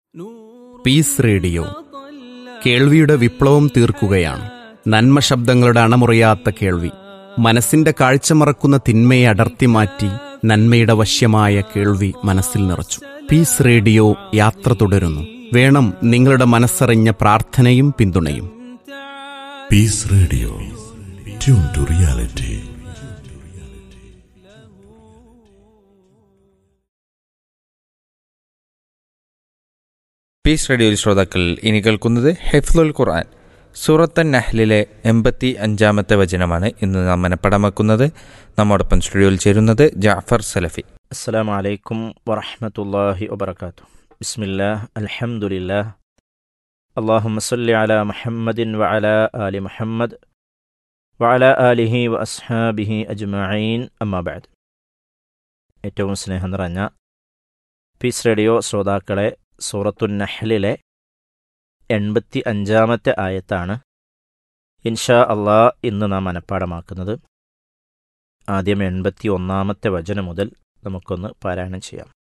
piece radio കേൾവിയുടെ വിപ്ലവം തീർക്കുകയാണ് നന്മ ശബ്ദങ്ങളുടെ അണമുറിയാത്ത കേൾവി മനസ്സിന്റെ കാഴ്ച മറക്കുന്ന തിന്മയെ അടർത്തി മാറ്റി നന്മയുടെ വശ്യമായ കേൾവി മനസ്സിൽ നിറച്ചു പീസ് റേഡിയോ യാത്ര തുടരുന്നു വേണം നിങ്ങളുടെ മനസ്സറിഞ്ഞ പ്രാർത്ഥനയും പിന്തുണയും peace radio tune to reality peace റേഡിയോയിൽ ശ്രോതാക്കൾ ഇനി കേൾക്കുന്നത് ഹെഫ്ലുൽ ഖുർആൻ സൂറത്തൻ നഹ്ലിലെ എൺപത്തി അഞ്ചാമത്തെ വചനമാണ് ഇന്ന് നാം മനപ്പടമാക്കുന്നത് നമ്മോടൊപ്പം സ്റ്റുഡിയോയിൽ ചേരുന്നത് ജാഫർ സലഫി السلام عليكم ورحمة الله وبركاته بسم الله الحمد لله اللهم صل على محمد وعلى آل محمد وعلى آله وأصحابه أجمعين أما بعد ഏറ്റവും സ്നേഹം നിറഞ്ഞ പീസ് റേഡിയോ ശ്രോതാക്കളെ സൂറത്തുൻ നഹ്ലിലെ എൺപത്തി അഞ്ചാമത്തെ ആയത്താണ് ഇൻഷാ അള്ളാ ഇന്ന് നാം മനഃപ്പാടമാക്കുന്നത് ആദ്യം എൺപത്തി ഒന്നാമത്തെ വചനം മുതൽ നമുക്കൊന്ന് പാരായണം ചെയ്യാം